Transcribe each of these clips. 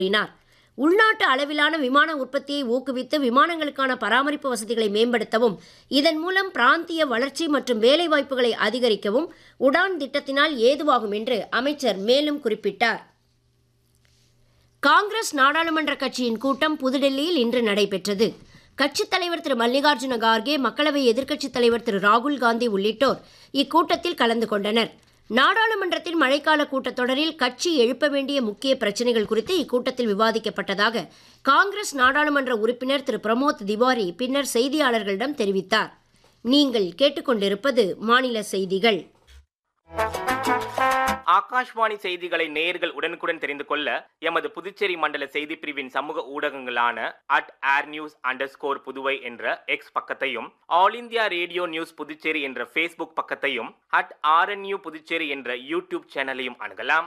கூறினார் உள்நாட்டு அளவிலான விமான உற்பத்தியை ஊக்குவித்து விமானங்களுக்கான பராமரிப்பு வசதிகளை மேம்படுத்தவும் இதன் மூலம் பிராந்திய வளர்ச்சி மற்றும் வேலைவாய்ப்புகளை அதிகரிக்கவும் உடான் திட்டத்தினால் ஏதுவாகும் என்று அமைச்சர் மேலும் குறிப்பிட்டார் காங்கிரஸ் நாடாளுமன்ற கட்சியின் கூட்டம் புதுடெல்லியில் இன்று நடைபெற்றது கட்சித் தலைவர் திரு மல்லிகார்ஜுன கார்கே மக்களவை எதிர்க்கட்சித் தலைவர் திரு ராகுல் காந்தி உள்ளிட்டோர் இக்கூட்டத்தில் கலந்து கொண்டனர் நாடாளுமன்றத்தின் மழைக்கால கூட்டத்தொடரில் கட்சி எழுப்ப வேண்டிய முக்கிய பிரச்சனைகள் குறித்து இக்கூட்டத்தில் விவாதிக்கப்பட்டதாக காங்கிரஸ் நாடாளுமன்ற உறுப்பினர் திரு பிரமோத் திவாரி பின்னர் செய்தியாளர்களிடம் தெரிவித்தார் நீங்கள் கேட்டுக்கொண்டிருப்பது மாநில செய்திகள் ஆகாஷ்வாணி செய்திகளை நேயர்கள் உடனுக்குடன் தெரிந்து கொள்ள எமது புதுச்சேரி மண்டல செய்தி பிரிவின் சமூக ஊடகங்களான at air news underscore Puduvai என்ற எக்ஸ் பக்கத்தையும் All India Radio news Puducherry என்ற ஃபேஸ்புக் பக்கத்தையும் அட் ஆர்என்யூ புதுச்சேரி என்ற யூடியூப் சேனலையும் அணுகலாம்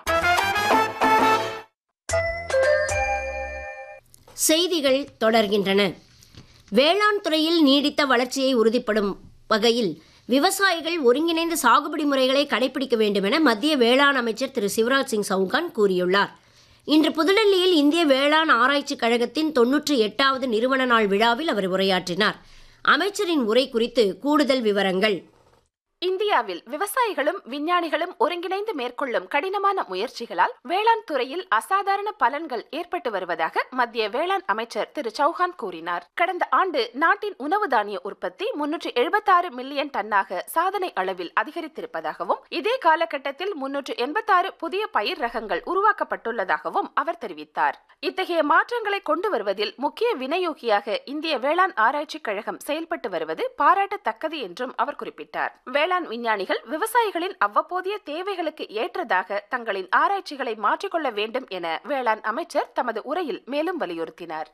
செய்திகள் தொடர்கின்றன வேளாண் துறையில் நீடித்த வளர்ச்சியை உறுதிப்படும் வகையில் விவசாயிகள் ஒருங்கிணைந்த சாகுபடி முறைகளை கடைபிடிக்க வேண்டும் என மத்திய வேளாண் அமைச்சர் திரு சிவராஜ் சிங் சவுகான் கூறியுள்ளார் இன்று புதுடெல்லியில் இந்திய வேளாண் ஆராய்ச்சிக் கழகத்தின் தொன்னூற்றி எட்டாவது நிறுவன நாள் விழாவில் அவர் உரையாற்றினார் அமைச்சரின் உரை குறித்து கூடுதல் விவரங்கள் இந்தியாவில் விவசாயிகளும் விஞ்ஞானிகளும் ஒருங்கிணைந்து மேற்கொள்ளும் கடினமான முயற்சிகளால் வேளாண் துறையில் அசாதாரண பலன்கள் ஏற்பட்டு வருவதாக மத்திய வேளாண் அமைச்சர் திரு சௌஹான் கூறினார் கடந்த ஆண்டு நாட்டின் உணவு தானிய உற்பத்தி முன்னூற்றி எழுபத்தாறு மில்லியன் டன்னாக சாதனை அளவில் அதிகரித்திருப்பதாகவும் இதே காலகட்டத்தில் முன்னூற்று எண்பத்தாறு புதிய பயிர் ரகங்கள் உருவாக்கப்பட்டுள்ளதாகவும் அவர் தெரிவித்தார் இத்தகைய மாற்றங்களை கொண்டு வருவதில் முக்கிய வினையோகியாக இந்திய வேளாண் ஆராய்ச்சிக் கழகம் செயல்பட்டு வருவது பாராட்டத்தக்கது என்றும் அவர் குறிப்பிட்டார் வேளாண் விஞ்ஞானிகள் விவசாயிகளின் அவ்வப்போதைய தேவைகளுக்கு ஏற்றதாக தங்களின் ஆராய்ச்சிகளை மாற்றிக்கொள்ள வேண்டும் என வேளாண் அமைச்சர் தமது உரையில் மேலும் வலியுறுத்தினார்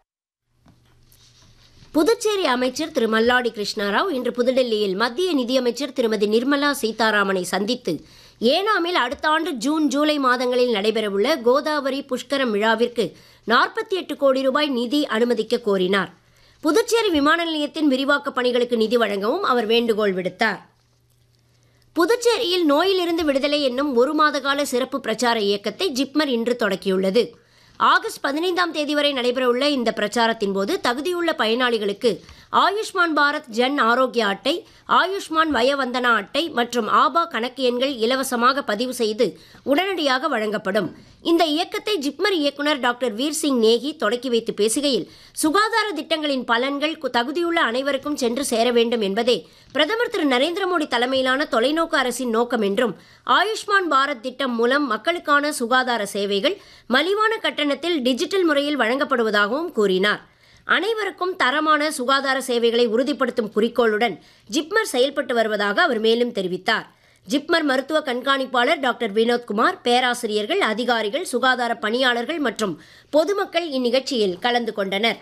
புதுச்சேரி அமைச்சர் திரு மல்லாடி கிருஷ்ணாராவ் இன்று புதுடெல்லியில் மத்திய நிதியமைச்சர் திருமதி நிர்மலா சீதாராமனை சந்தித்து ஏனாமில் அடுத்த ஆண்டு ஜூன் ஜூலை மாதங்களில் நடைபெறவுள்ள கோதாவரி புஷ்கரம் விழாவிற்கு நாற்பத்தி எட்டு கோடி ரூபாய் நிதி அனுமதிக்க கோரினார் புதுச்சேரி விமான நிலையத்தின் விரிவாக்கப் பணிகளுக்கு நிதி வழங்கவும் அவர் வேண்டுகோள் விடுத்தார் புதுச்சேரியில் நோயிலிருந்து விடுதலை என்னும் ஒரு மாத கால சிறப்பு பிரச்சார இயக்கத்தை ஜிப்மர் இன்று தொடக்கியுள்ளது ஆகஸ்ட் பதினைந்தாம் தேதி வரை நடைபெறவுள்ள இந்த பிரச்சாரத்தின் போது தகுதியுள்ள பயனாளிகளுக்கு ஆயுஷ்மான் பாரத் ஜன் ஆரோக்கிய அட்டை ஆயுஷ்மான் வயவந்தனா அட்டை மற்றும் ஆபா கணக்கு எண்கள் இலவசமாக பதிவு செய்து உடனடியாக வழங்கப்படும் இந்த இயக்கத்தை ஜிப்மர் இயக்குனர் டாக்டர் வீர் சிங் நேகி தொடக்கி வைத்து பேசுகையில் சுகாதார திட்டங்களின் பலன்கள் கு- தகுதியுள்ள அனைவருக்கும் சென்று சேர வேண்டும் என்பதே பிரதமர் திரு நரேந்திர மோடி தலைமையிலான தொலைநோக்கு அரசின் நோக்கம் என்றும் ஆயுஷ்மான் பாரத் திட்டம் மூலம் மக்களுக்கான சுகாதார சேவைகள் மலிவான கட்டணத்தில் டிஜிட்டல் முறையில் வழங்கப்படுவதாகவும் கூறினார் அனைவருக்கும் தரமான சுகாதார சேவைகளை உறுதிப்படுத்தும் குறிக்கோளுடன் ஜிப்மர் செயல்பட்டு வருவதாக அவர் மேலும் தெரிவித்தார் ஜிப்மர் மருத்துவ கண்காணிப்பாளர் டாக்டர் வினோத்குமார் பேராசிரியர்கள் அதிகாரிகள் சுகாதார பணியாளர்கள் மற்றும் பொதுமக்கள் இந்நிகழ்ச்சியில் கலந்து கொண்டனர்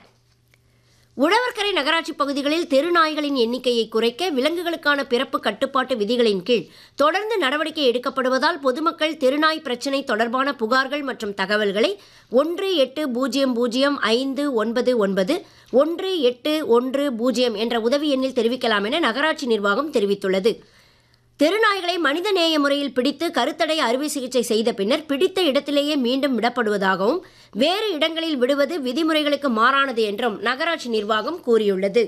உழவர்கரை நகராட்சி பகுதிகளில் தெருநாய்களின் எண்ணிக்கையை குறைக்க விலங்குகளுக்கான பிறப்பு கட்டுப்பாட்டு விதிகளின் கீழ் தொடர்ந்து நடவடிக்கை எடுக்கப்படுவதால் பொதுமக்கள் தெருநாய் பிரச்சினை தொடர்பான புகார்கள் மற்றும் தகவல்களை ஒன்று எட்டு பூஜ்ஜியம் பூஜ்ஜியம் ஐந்து ஒன்பது ஒன்பது ஒன்று எட்டு ஒன்று பூஜ்ஜியம் என்ற உதவி எண்ணில் தெரிவிக்கலாம் என நகராட்சி நிர்வாகம் தெரிவித்துள்ளது தெருநாய்களை மனிதநேய முறையில் பிடித்து கருத்தடை அறுவை சிகிச்சை செய்த பின்னர் பிடித்த இடத்திலேயே மீண்டும் விடப்படுவதாகவும் வேறு இடங்களில் விடுவது விதிமுறைகளுக்கு மாறானது என்றும் நகராட்சி நிர்வாகம் கூறியுள்ளது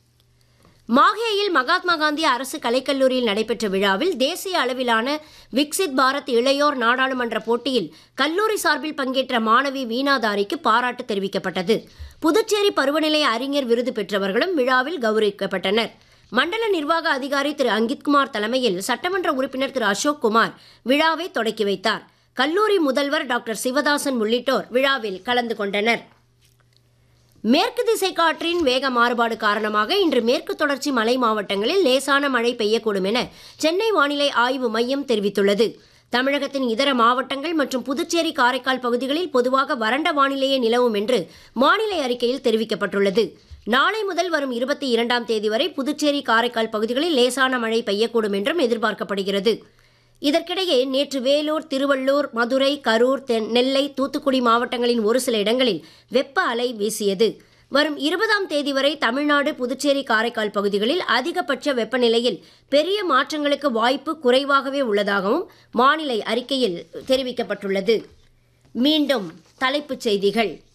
மாஹேயில் மகாத்மா காந்தி அரசு கலைக்கல்லூரியில் நடைபெற்ற விழாவில் தேசிய அளவிலான விக்சித் பாரத் இளையோர் நாடாளுமன்ற போட்டியில் கல்லூரி சார்பில் பங்கேற்ற மாணவி வீணாதாரிக்கு பாராட்டு தெரிவிக்கப்பட்டது புதுச்சேரி பருவநிலை அறிஞர் விருது பெற்றவர்களும் விழாவில் கௌரவிக்கப்பட்டனர் மண்டல நிர்வாக அதிகாரி திரு அங்கித்குமார் தலைமையில் சட்டமன்ற உறுப்பினர் திரு அசோக் குமார் விழாவை தொடக்கி வைத்தார் கல்லூரி முதல்வர் டாக்டர் சிவதாசன் உள்ளிட்டோர் விழாவில் கலந்து கொண்டனர் மேற்கு திசை காற்றின் வேக மாறுபாடு காரணமாக இன்று மேற்கு தொடர்ச்சி மலை மாவட்டங்களில் லேசான மழை பெய்யக்கூடும் என சென்னை வானிலை ஆய்வு மையம் தெரிவித்துள்ளது தமிழகத்தின் இதர மாவட்டங்கள் மற்றும் புதுச்சேரி காரைக்கால் பகுதிகளில் பொதுவாக வறண்ட வானிலையே நிலவும் என்று வானிலை அறிக்கையில் தெரிவிக்கப்பட்டுள்ளது நாளை முதல் வரும் இருபத்தி இரண்டாம் தேதி வரை புதுச்சேரி காரைக்கால் பகுதிகளில் லேசான மழை பெய்யக்கூடும் என்றும் எதிர்பார்க்கப்படுகிறது இதற்கிடையே நேற்று வேலூர் திருவள்ளூர் மதுரை கரூர் தென் நெல்லை தூத்துக்குடி மாவட்டங்களின் ஒரு சில இடங்களில் வெப்ப அலை வீசியது வரும் இருபதாம் தேதி வரை தமிழ்நாடு புதுச்சேரி காரைக்கால் பகுதிகளில் அதிகபட்ச வெப்பநிலையில் பெரிய மாற்றங்களுக்கு வாய்ப்பு குறைவாகவே உள்ளதாகவும் வானிலை அறிக்கையில் தெரிவிக்கப்பட்டுள்ளது மீண்டும் தலைப்புச் செய்திகள்